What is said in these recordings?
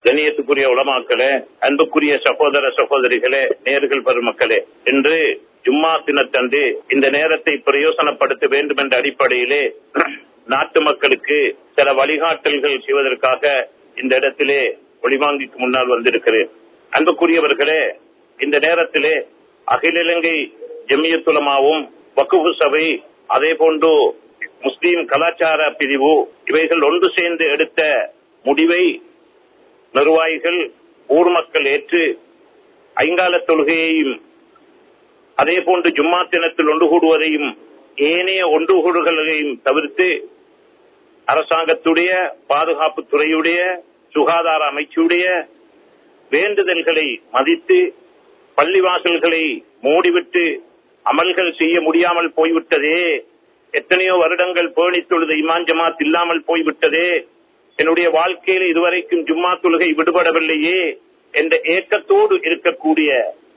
கண்ணியத்துக்குரிய உலமாக்களே அன்புக்குரிய சகோதர சகோதரிகளே நேர்கள் பெருமக்களே இன்று ஜும்மா தினத்தன்று இந்த நேரத்தை பிரயோசனப்படுத்த வேண்டும் என்ற அடிப்படையிலே நாட்டு மக்களுக்கு சில வழிகாட்டல்கள் செய்வதற்காக இந்த இடத்திலே ஒளிவாங்கிக்கு முன்னால் வந்திருக்கிறேன் அன்புக்குரியவர்களே இந்த நேரத்திலே அகில இலங்கை ஜெமியத்துலமாவும் வக்குவு சபை அதே போன்று முஸ்லீம் கலாச்சார பிரிவு இவைகள் ஒன்று சேர்ந்து எடுத்த முடிவை நிர்வாகிகள் ஊர் மக்கள் ஏற்று ஐங்கால தொழுகையையும் அதே போன்று ஜும்மா தினத்தில் ஒன்று கூடுவதையும் ஏனைய ஒன்று கூடுகளையும் தவிர்த்து அரசாங்கத்துடைய பாதுகாப்பு துறையுடைய சுகாதார அமைச்சுடைய வேண்டுதல்களை மதித்து பள்ளிவாசல்களை மூடிவிட்டு அமல்கள் செய்ய முடியாமல் போய்விட்டதே எத்தனையோ வருடங்கள் பேணி தொழுத இமான் ஜமாத் இல்லாமல் போய்விட்டதே என்னுடைய வாழ்க்கையில் இதுவரைக்கும் ஜும்மா தொழுகை விடுபடவில்லையே என்ற ஏக்கத்தோடு இருக்கக்கூடிய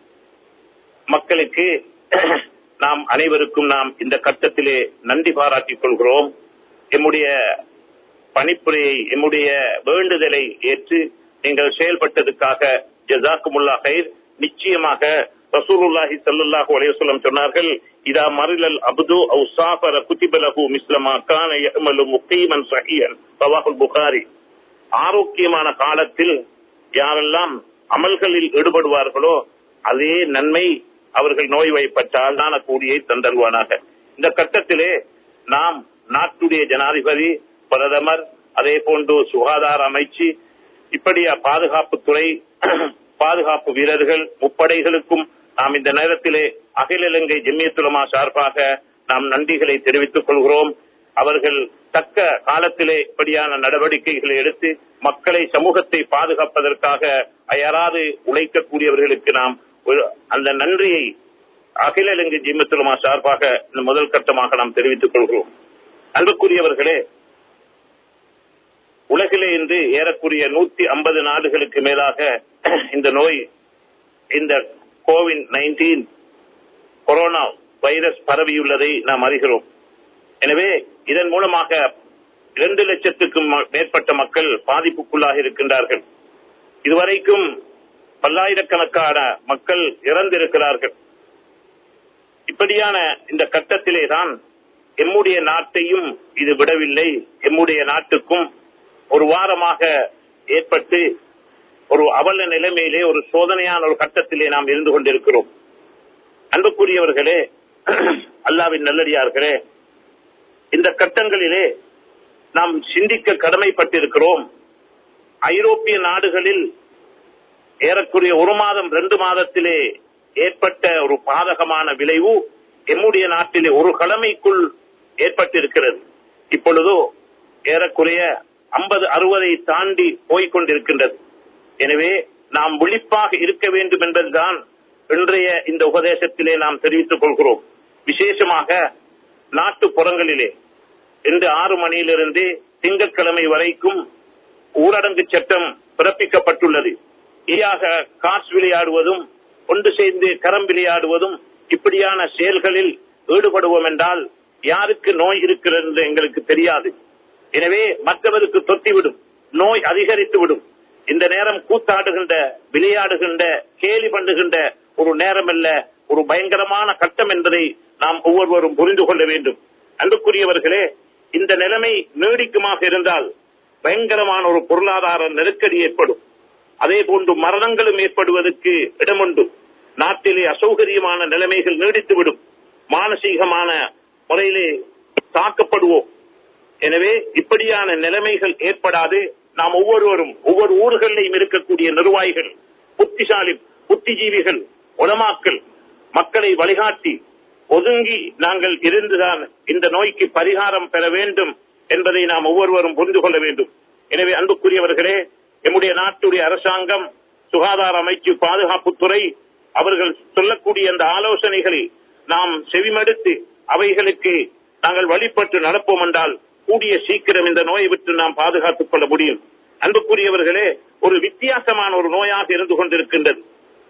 மக்களுக்கு நாம் அனைவருக்கும் நாம் இந்த கட்டத்திலே நன்றி பாராட்டிக் கொள்கிறோம் எம்முடைய பணிப்புரையை எம்முடைய வேண்டுதலை ஏற்று நீங்கள் செயல்பட்டதுக்காக ஜசாக்குமுல்லா ஹைர் நிச்சயமாக ரசூலுல்லாஹி ஸல்லல்லாஹு அலைஹி வஸல்லம் சொன்னார்கள் இதா மரிலல் அப்து அவு சாஃபர குதிபலஹு மிஸ்லமா கான யஅமலு முகீமன் ஸஹீஹன் ரவாஹுல் புகாரி ஆரோக்கியமான காலத்தில் யாரெல்லாம் அமல்களில் ஈடுபடுவார்களோ அதே நன்மை அவர்கள் நோய் வைப்பட்டால் தான கூடியை தந்தருவானாக இந்த கட்டத்திலே நாம் நாட்டுடைய ஜனாதிபதி பிரதமர் அதே போன்று சுகாதார அமைச்சு இப்படியா பாதுகாப்புத்துறை பாதுகாப்பு வீரர்கள் முப்படைகளுக்கும் நாம் இந்த நேரத்திலே அகில இலங்கை ஜெமியத்துலமா சார்பாக நாம் நன்றிகளை தெரிவித்துக் கொள்கிறோம் அவர்கள் தக்க காலத்திலே இப்படியான நடவடிக்கைகளை எடுத்து மக்களை சமூகத்தை பாதுகாப்பதற்காக அயராது உழைக்கக்கூடியவர்களுக்கு நாம் அந்த நன்றியை அகில இலங்கை ஜெமியத்துலமா சார்பாக இந்த முதல் கட்டமாக நாம் தெரிவித்துக் கொள்கிறோம் அன்புக்குரியவர்களே உலகிலே இன்று ஏறக்குரிய நூத்தி ஐம்பது நாடுகளுக்கு மேலாக இந்த நோய் இந்த கோவிட் நைன்டீன் கொரோனா வைரஸ் பரவியுள்ளதை நாம் அறிகிறோம் எனவே இதன் மூலமாக இரண்டு லட்சத்துக்கும் மேற்பட்ட மக்கள் பாதிப்புக்குள்ளாக இருக்கின்றார்கள் இதுவரைக்கும் பல்லாயிரக்கணக்கான மக்கள் இறந்திருக்கிறார்கள் இப்படியான இந்த கட்டத்திலே தான் எம்முடைய நாட்டையும் இது விடவில்லை எம்முடைய நாட்டுக்கும் ஒரு வாரமாக ஏற்பட்டு ஒரு அவல நிலைமையிலே ஒரு சோதனையான ஒரு கட்டத்திலே நாம் இருந்து கொண்டிருக்கிறோம் அன்புக்குரியவர்களே அல்லாவின் நல்லடியார்களே இந்த கட்டங்களிலே நாம் சிந்திக்க கடமைப்பட்டிருக்கிறோம் ஐரோப்பிய நாடுகளில் ஏறக்குரிய ஒரு மாதம் ரெண்டு மாதத்திலே ஏற்பட்ட ஒரு பாதகமான விளைவு எம்முடைய நாட்டிலே ஒரு கடமைக்குள் ஏற்பட்டிருக்கிறது இப்பொழுதோ ஏறக்குறைய ஐம்பது அறுபதை தாண்டி போய்கொண்டிருக்கின்றது எனவே நாம் விழிப்பாக இருக்க வேண்டும் என்பதுதான் இன்றைய இந்த உபதேசத்திலே நாம் தெரிவித்துக் கொள்கிறோம் விசேஷமாக நாட்டுப்புறங்களிலே இன்று ஆறு மணியிலிருந்து திங்கட்கிழமை வரைக்கும் ஊரடங்கு சட்டம் பிறப்பிக்கப்பட்டுள்ளது ஈயாக காசு விளையாடுவதும் ஒன்று சேர்ந்து கரம் விளையாடுவதும் இப்படியான செயல்களில் ஈடுபடுவோம் என்றால் யாருக்கு நோய் இருக்கிறது என்று எங்களுக்கு தெரியாது எனவே மற்றவருக்கு தொத்திவிடும் நோய் அதிகரித்து விடும் இந்த நேரம் கூத்தாடுகின்ற விளையாடுகின்ற கேலி பண்ணுகின்ற ஒரு நேரம் அல்ல ஒரு பயங்கரமான கட்டம் என்பதை நாம் ஒவ்வொருவரும் புரிந்து கொள்ள வேண்டும் அன்புக்குரியவர்களே இந்த நிலைமை நீடிக்குமாக இருந்தால் பயங்கரமான ஒரு பொருளாதார நெருக்கடி ஏற்படும் அதே போன்று மரணங்களும் ஏற்படுவதற்கு இடமுண்டு நாட்டிலே அசௌகரியமான நிலைமைகள் நீடித்துவிடும் மானசீகமான முறையிலே தாக்கப்படுவோம் எனவே இப்படியான நிலைமைகள் ஏற்படாது நாம் ஒவ்வொருவரும் ஒவ்வொரு ஊர்களிலையும் இருக்கக்கூடிய நிர்வாகிகள் புத்திசாலி புத்திஜீவிகள் உலமாக்கள் மக்களை வழிகாட்டி ஒதுங்கி நாங்கள் இருந்துதான் இந்த நோய்க்கு பரிகாரம் பெற வேண்டும் என்பதை நாம் ஒவ்வொருவரும் புரிந்து கொள்ள வேண்டும் எனவே அன்புக்குரியவர்களே எம்முடைய நாட்டுடைய அரசாங்கம் சுகாதார அமைச்சு பாதுகாப்புத்துறை அவர்கள் சொல்லக்கூடிய அந்த ஆலோசனைகளை நாம் செவிமடுத்து அவைகளுக்கு நாங்கள் வழிபட்டு நடப்போம் என்றால் கூடிய சீக்கிரம் இந்த நோயை விட்டு நாம் பாதுகாத்துக் கொள்ள முடியும் அன்புக்குரியவர்களே ஒரு வித்தியாசமான ஒரு நோயாக இருந்து கொண்டிருக்கின்றது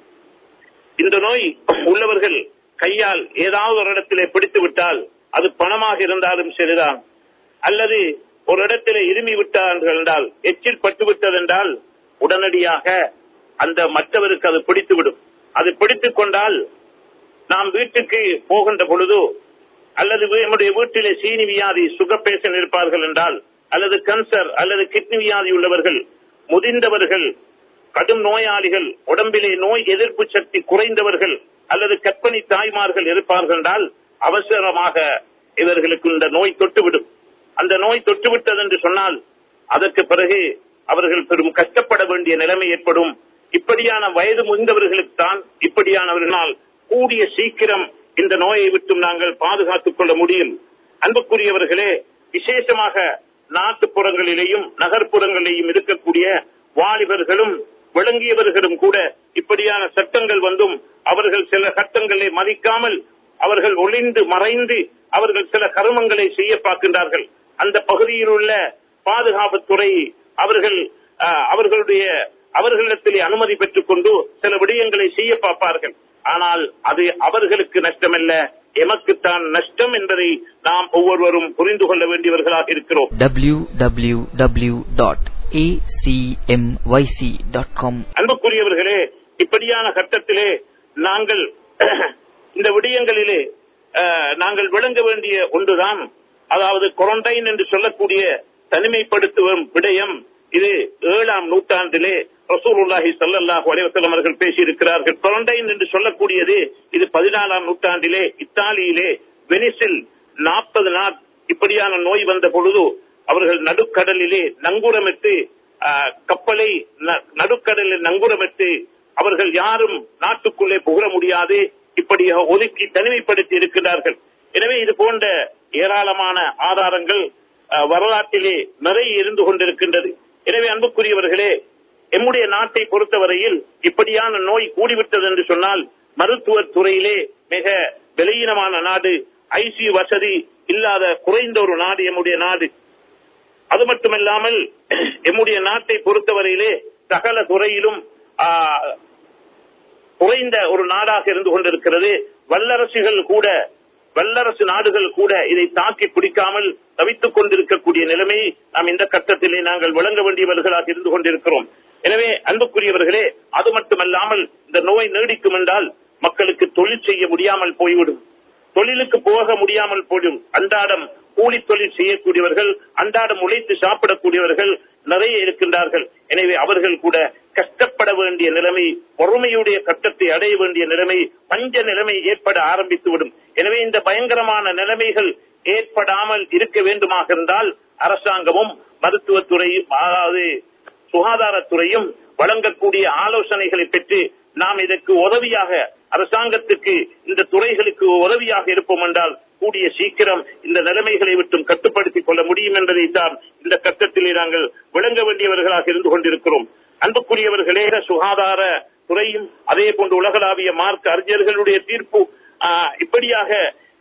இந்த நோய் உள்ளவர்கள் கையால் ஏதாவது ஒரு இடத்திலே பிடித்து விட்டால் அது பணமாக இருந்தாலும் சரிதான் அல்லது ஒரு இடத்திலே இருமி விட்டார்கள் என்றால் எச்சில் பட்டு விட்டது என்றால் உடனடியாக அந்த மற்றவருக்கு அது பிடித்துவிடும் அது பிடித்துக் கொண்டால் நாம் வீட்டுக்கு போகின்ற பொழுது அல்லது நம்முடைய வீட்டிலே சீனி வியாதி சுகர் பேஷன் இருப்பார்கள் என்றால் அல்லது கேன்சர் அல்லது கிட்னி வியாதி உள்ளவர்கள் முதிர்ந்தவர்கள் கடும் நோயாளிகள் உடம்பிலே நோய் எதிர்ப்பு சக்தி குறைந்தவர்கள் அல்லது கற்பனை தாய்மார்கள் இருப்பார்கள் என்றால் அவசரமாக இவர்களுக்கு இந்த நோய் தொட்டுவிடும் அந்த நோய் தொட்டுவிட்டது என்று சொன்னால் அதற்கு பிறகு அவர்கள் பெரும் கஷ்டப்பட வேண்டிய நிலைமை ஏற்படும் இப்படியான வயது முதிர்ந்தவர்களுக்கு தான் இப்படியானவர்களால் கூடிய சீக்கிரம் இந்த நோயை விட்டும் நாங்கள் பாதுகாத்துக் கொள்ள முடியும் அன்புக்குரியவர்களே விசேஷமாக நாட்டுப்புறங்களிலேயும் நகர்ப்புறங்களிலேயும் இருக்கக்கூடிய வாலிபர்களும் விளங்கியவர்களும் கூட இப்படியான சட்டங்கள் வந்தும் அவர்கள் சில சட்டங்களை மதிக்காமல் அவர்கள் ஒளிந்து மறைந்து அவர்கள் சில கருமங்களை செய்ய பார்க்கின்றார்கள் அந்த பகுதியில் உள்ள பாதுகாப்புத்துறை அவர்கள் அவர்களுடைய அவர்களிடத்திலே அனுமதி பெற்றுக் கொண்டு சில விடயங்களை செய்ய பார்ப்பார்கள் ஆனால் அது அவர்களுக்கு நஷ்டமல்ல எமக்குத்தான் நஷ்டம் என்பதை நாம் ஒவ்வொருவரும் புரிந்து கொள்ள வேண்டியவர்களாக இருக்கிறோம் www.acmyc.com அன்புக்குரியவர்களே இப்படியான கட்டத்திலே நாங்கள் இந்த விடயங்களிலே நாங்கள் விளங்க வேண்டிய ஒன்றுதான் அதாவது குவாரண்டைன் என்று சொல்லக்கூடிய தனிமைப்படுத்தும் விடயம் இது ஏழாம் நூற்றாண்டிலே ரசூலுல்லாஹி சல்லாஹூ அலைவசல்லம் அவர்கள் பேசியிருக்கிறார்கள் குவாரண்டைன் என்று சொல்லக்கூடியது இது பதினாலாம் நூற்றாண்டிலே இத்தாலியிலே வெனிசில் நாற்பது நாள் இப்படியான நோய் வந்த பொழுது அவர்கள் நடுக்கடலிலே நங்குரமிட்டு கப்பலை நடுக்கடலில் நங்குரமிட்டு அவர்கள் யாரும் நாட்டுக்குள்ளே புகழ முடியாது இப்படியாக ஒதுக்கி தனிமைப்படுத்தி இருக்கிறார்கள் எனவே இது போன்ற ஏராளமான ஆதாரங்கள் வரலாற்றிலே நிறைய இருந்து கொண்டிருக்கின்றது எனவே அன்புக்குரியவர்களே எம்முடைய நாட்டை பொறுத்தவரையில் இப்படியான நோய் கூடிவிட்டது என்று சொன்னால் மருத்துவ துறையிலே மிக விலையினமான நாடு ஐசியு வசதி இல்லாத குறைந்த ஒரு நாடு எம்முடைய நாடு அது மட்டுமல்லாமல் எம்முடைய நாட்டை பொறுத்தவரையிலே சகல துறையிலும் குறைந்த ஒரு நாடாக இருந்து கொண்டிருக்கிறது வல்லரசுகள் கூட வல்லரசு நாடுகள் கூட இதை தாக்கி பிடிக்காமல் தவித்துக் கொண்டிருக்கக்கூடிய நிலைமை நாம் இந்த கட்டத்திலே நாங்கள் வழங்க வேண்டியவர்களாக இருந்து கொண்டிருக்கிறோம் எனவே அன்புக்குரியவர்களே அது மட்டுமல்லாமல் இந்த நோய் நீடிக்கும் என்றால் மக்களுக்கு தொழில் செய்ய முடியாமல் போய்விடும் தொழிலுக்கு போக முடியாமல் போடும் அன்றாடம் கூலி தொழில் செய்யக்கூடியவர்கள் அன்றாடம் உழைத்து சாப்பிடக்கூடியவர்கள் நிறைய இருக்கின்றார்கள் எனவே அவர்கள் கூட கஷ்டப்பட வேண்டிய நிலைமை பொறுமையுடைய கட்டத்தை அடைய வேண்டிய நிலைமை பஞ்ச நிலைமை ஏற்பட ஆரம்பித்துவிடும் எனவே இந்த பயங்கரமான நிலைமைகள் ஏற்படாமல் இருக்க வேண்டுமாக இருந்தால் அரசாங்கமும் மருத்துவத்துறையும் அதாவது சுகாதாரத்துறையும் வழங்கக்கூடிய ஆலோசனைகளை பெற்று நாம் இதற்கு உதவியாக அரசாங்கத்துக்கு இந்த துறைகளுக்கு உதவியாக இருப்போம் என்றால் கூடிய சீக்கிரம் இந்த நிலைமைகளை விட்டும் கட்டுப்படுத்திக் கொள்ள முடியும் என்பதைத்தான் இந்த கட்டத்திலே நாங்கள் விளங்க வேண்டியவர்களாக இருந்து கொண்டிருக்கிறோம் அன்புக்குரியவர்களே சுகாதார துறையும் அதே போன்று உலகளாவிய மார்க் அறிஞர்களுடைய தீர்ப்பு இப்படியாக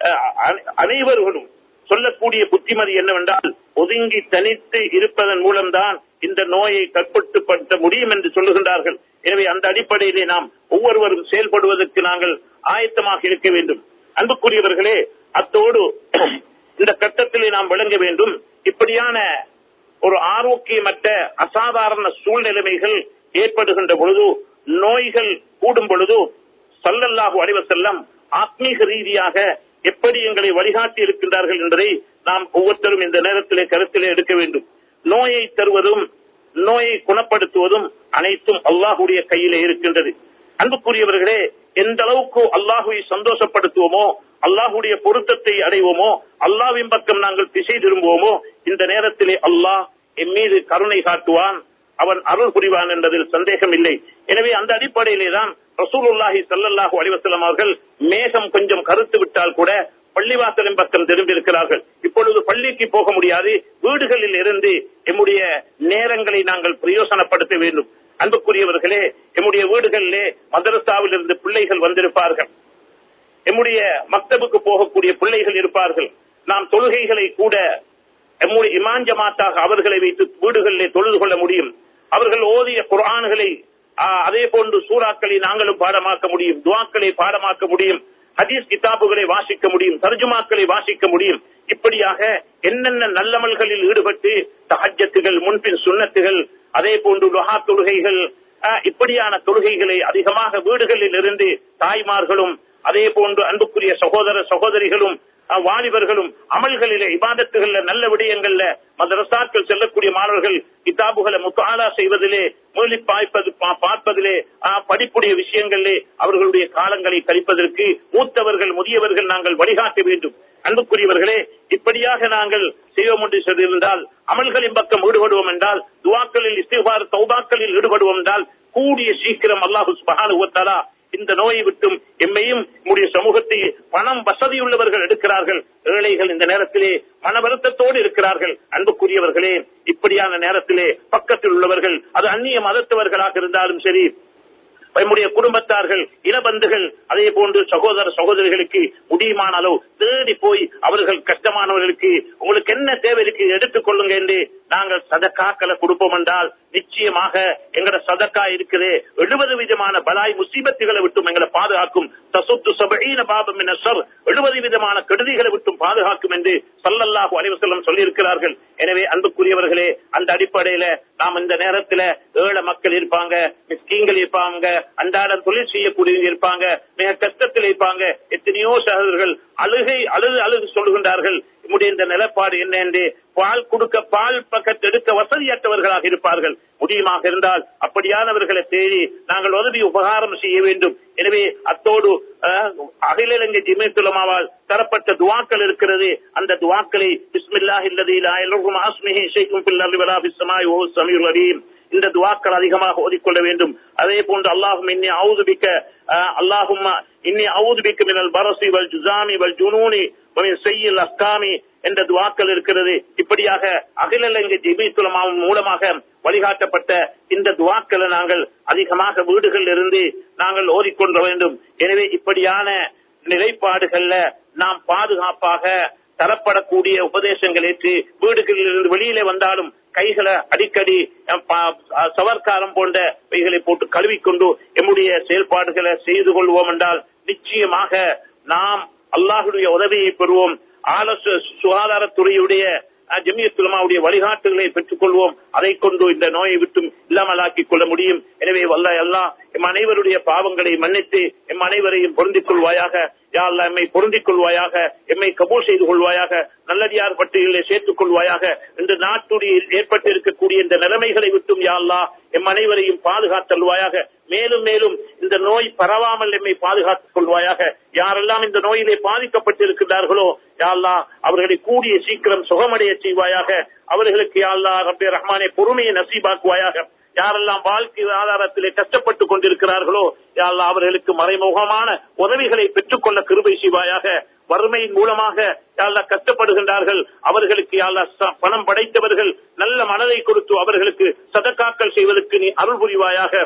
அனைவர்களும் சொல்லக்கூடிய புத்திமதி என்னவென்றால் ஒதுங்கி தனித்து இருப்பதன் மூலம்தான் இந்த நோயை கட்டுப்படுத்த முடியும் என்று சொல்லுகின்றார்கள் எனவே அந்த அடிப்படையிலே நாம் ஒவ்வொருவரும் செயல்படுவதற்கு நாங்கள் ஆயத்தமாக இருக்க வேண்டும் அன்புக்குரியவர்களே அத்தோடு இந்த கட்டத்திலே நாம் விளங்க வேண்டும் இப்படியான ஒரு ஆரோக்கியமற்ற அசாதாரண சூழ்நிலைமைகள் ஏற்படுகின்ற பொழுது நோய்கள் கூடும் பொழுது சல்லல்லாஹு அலைவ செல்லம் ஆத்மீக ரீதியாக எப்படி எங்களை வழிகாட்டி இருக்கின்றார்கள் என்பதை நாம் ஒவ்வொருத்தரும் இந்த நேரத்திலே கருத்திலே எடுக்க வேண்டும் நோயை தருவதும் நோயை குணப்படுத்துவதும் அனைத்தும் அல்லாஹுடைய கையிலே இருக்கின்றது அன்புக்குரியவர்களே எந்த அளவுக்கு அல்லாஹுவை சந்தோஷப்படுத்துவோமோ அல்லாஹுடைய பொருத்தத்தை அடைவோமோ அல்லாவின் பக்கம் நாங்கள் திசை திரும்புவோமோ இந்த நேரத்திலே அல்லாஹ் என் மீது கருணை காட்டுவான் அவன் அருள் புரிவான் என்பதில் சந்தேகம் இல்லை எனவே அந்த அடிப்படையிலே தான் ரசூலுல்லாஹி சல்லாஹூ அலிவசலம் அவர்கள் மேகம் கொஞ்சம் கருத்து விட்டால் கூட பள்ளிவாசலின் பக்கம் திரும்பியிருக்கிறார்கள் இப்பொழுது பள்ளிக்கு போக முடியாது வீடுகளில் இருந்து எம்முடைய நேரங்களை நாங்கள் பிரயோசனப்படுத்த வேண்டும் அன்புக்குரியவர்களே எம்முடைய வீடுகளிலே மதரசாவில் இருந்து பிள்ளைகள் வந்திருப்பார்கள் எம்முடைய மக்தபுக்கு போகக்கூடிய பிள்ளைகள் இருப்பார்கள் நாம் தொழுகைகளை கூட எம்முடைய இமாஞ்சமாத்தாக அவர்களை வைத்து வீடுகளிலே தொழுது கொள்ள முடியும் அவர்கள் ஓதிய குரான்களை அதே போன்று சூறாக்களை நாங்களும் பாடமாக்க முடியும் துவாக்களை பாடமாக்க முடியும் ஹதீஸ் கிதாபுகளை வாசிக்க முடியும் தர்ஜுமாக்களை வாசிக்க முடியும் இப்படியாக என்னென்ன நல்லமல்களில் ஈடுபட்டு தஹஜத்துகள் முன்பின் சுண்ணத்துகள் அதே போன்று லுஹா தொழுகைகள் அஹ், இப்படியான தொழுகைகளை அதிகமாக வீடுகளில் இருந்து தாய்மார்களும் அதே போன்று அன்புக்குரிய சகோதர சகோதரிகளும் அஹ், வாலிபர்களும் அமல்களிலே இபாதத்துகள்ல நல்ல விடயங்கள்ல மதரசாக்கள் செல்லக்கூடிய மாணவர்கள் கிதாபுகளை முத்தாலா செய்வதிலே மூலி பாய்ப்பது பா- பார்ப்பதிலே அஹ், படிப்புடைய விஷயங்களிலே அவர்களுடைய காலங்களை கழிப்பதற்கு மூத்தவர்கள் முதியவர்கள் நாங்கள் வழிகாட்ட வேண்டும் அன்புக்குரியவர்களே இப்படியாக நாங்கள் செய்வோம் என்று சொல்லியிருந்தால் அமல்களின் பக்கம் ஈடுபடுவோம் என்றால் துவாக்களில் இஸ்திகார் தௌபாக்களில் ஈடுபடுவோம் என்றால் கூடிய சீக்கிரம் அல்லாஹு சுபஹானஹு வ தஆலா இந்த நோயை விட்டும் எம்மையும் நம்முடைய சமூகத்தை பணம் வசதியுள்ளவர்கள் எடுக்கிறார்கள் ஏழைகள் இந்த நேரத்திலே மன வருத்தத்தோடு இருக்கிறார்கள் அன்புக்குரியவர்களே இப்படியான நேரத்திலே பக்கத்தில் உள்ளவர்கள் அது அந்நிய மதத்தவர்களாக இருந்தாலும் சரி நம்முடைய குடும்பத்தார்கள் இனபந்துகள் அதே போன்று சகோதர சகோதரிகளுக்கு முடியுமான அளவு தேடி போய் அவர்கள் கஷ்டமானவர்களுக்கு உங்களுக்கு என்ன தேவை இருக்கு எடுத்துக் கொள்ளுங்க என்று நாங்கள் சதக்காக்களை கொடுப்போம் என்றால் நிச்சயமாக எங்கட சதக்கா இருக்குது எழுபது விதமான பலாய் முசீபத்துகளை விட்டும் எங்களை பாதுகாக்கும் தசுத்து சபீன பாபம் என சொல் எழுபது விதமான கெடுதிகளை விட்டும் பாதுகாக்கும் என்று சல்லல்லாஹு அலைவசல்லம் சொல்லியிருக்கிறார்கள் எனவே அன்புக்குரியவர்களே அந்த அடிப்படையில நாம் இந்த நேரத்துல ஏழை மக்கள் இருப்பாங்க மிஸ்கீங்கள் இருப்பாங்க அன்றாடம் தொழில் செய்யக்கூடியவங்க இருப்பாங்க மிக கஷ்டத்தில் இருப்பாங்க எத்தனையோ சகோதரர்கள் அழுகை அழுது அழுது சொல்கின்றார்கள் நம்முடைய இந்த நிலப்பாடு என்ன என்று பால் கொடுக்க பால் பக்கத்து எடுக்க வசதியற்றவர்களாக இருப்பார்கள் முடியுமாக இருந்தால் அப்படியானவர்களை தேடி நாங்கள் உதவி உபகாரம் செய்ய வேண்டும் எனவே அத்தோடு அஹ், அகில இலங்கை ஜிமேத்துலமாவால் தரப்பட்ட துவாக்கள் இருக்கிறது அந்த துவாக்களை பிஸ்மில்லாஹ் இல்லதி லா இலகும் ஆஸ்மிஹி ஷைக்கும் பில் அர்லி வலா பிஸ் ஸமாய் வஹுவ ஸமீஉல் அலீம் இந்த துவாக்கள் அதிகமாக ஓதிக்கொள்ள வேண்டும் அதே போன்று அல்லாஹும் இன்னி அவுதுபிக்க அல்லாஹும் இன்னி அவுதுபிக்க மினல் பரசி வல் ஜுசாமி வல் ஜுனூனி வமின் செய்யில் அஸ்காமி என்ற துவாக்கள் இருக்கிறது இப்படியாக அகில இலங்கை ஜிபித்துலமாவின் மூலமாக வழிகாட்டப்பட்ட இந்த துவாக்களை நாங்கள் அதிகமாக வீடுகளில் இருந்து நாங்கள் ஓதிக்கொள்ள வேண்டும் எனவே இப்படியான நிலைப்பாடுகள்ல நாம் பாதுகாப்பாக தரப்படக்கூடிய உபதேசங்கள் ஏற்று வீடுகளில் இருந்து வெளியிலே வந்தாலும் கைகளை அடிக்கடி அஹ், பா- அஹ், சவர்க்காரம் போன்றவைகளை போட்டு கழுவிக்கொண்டு எம்முடைய செயல்பாடுகளை செய்து கொள்வோம் என்றால் நிச்சயமாக நாம் அல்லாஹுடைய உதவியை பெறுவோம் ஆலோச சுகாதாரத்துறையுடைய அஹ், ஜமியத் உலமாவுடைய வழிகாட்டுகளை பெற்றுக் கொள்வோம் அதை கொண்டு இந்த நோயை விட்டும் இல்லாமலாக்கிக் கொள்ள முடியும் எனவே வல்ல எல்லாம் எம் அனைவருடைய பாவங்களை மன்னித்து எம் அனைவரையும் பொருந்திக் கொள்வாயாக யா அல்லாஹ் எம்மை பொருந்திக் கொள்வாயாக எம்மை கபூல் செய்து கொள்வாயாக நல்லடியார் பட்டியலில் சேர்த்துக் கொள்வாயாக இன்று நாட்டுடைய ஏற்பட்டு இருக்கக்கூடிய இந்த நிலைமைகளை விட்டும் யா அல்லாஹ் எம் அனைவரையும் பாதுகாத்தல்வாயாக மேலும் மேலும் இந்த நோய் பரவாமல் எம்மை பாதுகாத்துக் கொள்வாயாக யாரெல்லாம் இந்த நோயிலே பாதிக்கப்பட்டிருக்கிறார்களோ யா அல்லாஹ் அவர்களை கூடிய சீக்கிரம் சுகமடைய செய்வாயாக அவர்களுக்கு யா அல்லாஹ் ரப்பே ரஹ்மானே பொறுமையை நசீபாக்குவாயாக யாரெல்லாம் வாழ்க்கை ஆதாரத்திலே கஷ்டப்பட்டுக் கொண்டிருக்கிறார்களோ யா அல்லாஹ் அவர்களுக்கு மறைமுகமான உதவிகளை பெற்றுக்கொள்ள கிருபை செய்வாயாக வறுமையின் மூலமாக யா அல்லாஹ் கஷ்டப்படுகின்றார்கள் அவர்களுக்கு யா அல்லாஹ் ச- பணம் படைத்தவர்கள் நல்ல மனதை கொடுத்து அவர்களுக்கு சதக்காக்கள் செய்வதற்கு நீ அருள் புரிவாயாக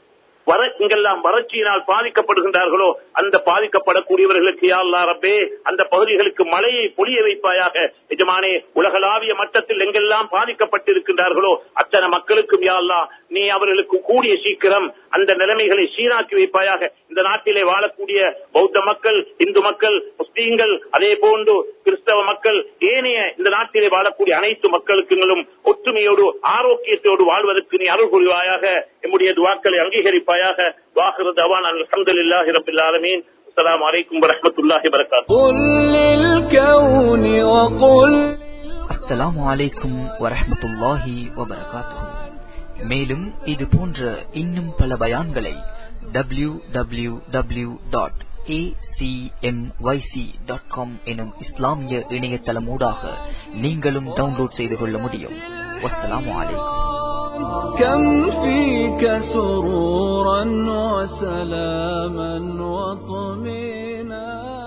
வர இங்கெல்லாம் வறட்சியினால் பாதிக்கப்படுகின்றார்களோ அந்த பாதிக்கப்படக்கூடியவர்களுக்கு யா அல்லாஹ் ரப்பே அந்த பகுதிகளுக்கு மழையை பொழிய வைப்பாயாக எஜமானே உலகளாவிய மட்டத்தில் எங்கெல்லாம் பாதிக்கப்பட்டிருக்கின்றார்களோ அத்தனை மக்களுக்கும் யா அல்லாஹ் நீ அவர்களுக்கு கூடிய சீக்கிரம் அந்த நிலைமைகளை சீராக்கி வைப்பாயாக இந்த நாட்டிலே வாழக்கூடிய பௌத்த மக்கள் இந்து மக்கள் முஸ்லீம்கள் அதே போன்று கிறிஸ்தவ மக்கள் ஏனைய இந்த நாட்டிலே வாழக்கூடிய அனைத்து மக்களுக்கும் ஒற்றுமையோடு ஆரோக்கியத்தோடு வாழ்வதற்கு நீ அருள் புரிவாயாக எம்முடைய துவாக்களை அங்கீகரிப்பாயாக வாஹிரு தவான் அல்ஹம்துலில்லாஹி ரப்பில் ஆலமீன் அஸ்ஸலாமு அலைக்கும் வரஹ்மத்துல்லாஹி வபரகாத்துஹு قل للكون وقل அஸ்ஸலாமு அலைக்கும் வரஹ்மத்துல்லாஹி வபரகாத்துஹு மேலும் இது போன்ற இன்னும் பல பயான்களை W W W dot dot com எனும் இஸ்லாமிய இணையதளமூடாக நீங்களும் டவுன்லோட் செய்து கொள்ள முடியும் வஸ்ஸலாமு அலைக்கும் كم فيك سرورا وسلاما وطمينا